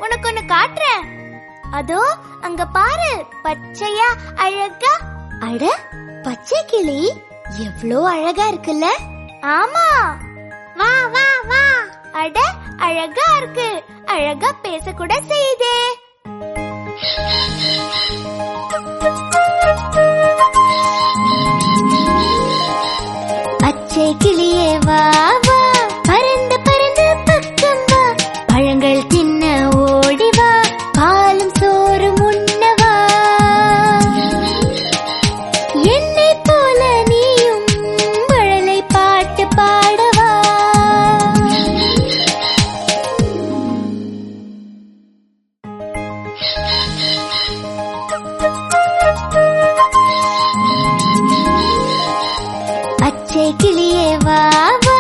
உனக்கு ஒண்ணு காட்டுறேன் அதோ அங்க பாரு பச்சையா அழகா அட பச்சை கிளி எவ்ளோ அழகா இருக்குல்ல ஆமா வா வா வா அட அழகா இருக்கு அழகா பேச கூட செய்யுதே பச்சை கிளியே வா வா பறந்து பறந்து பக்கம் வா பழங்கள் தின்ன ஓடி வா பாலும் சோறும் உண்ணவா என்னை போல நீயும் மழலை பாட்டு பாடவா பச்சை கிளியே வா வா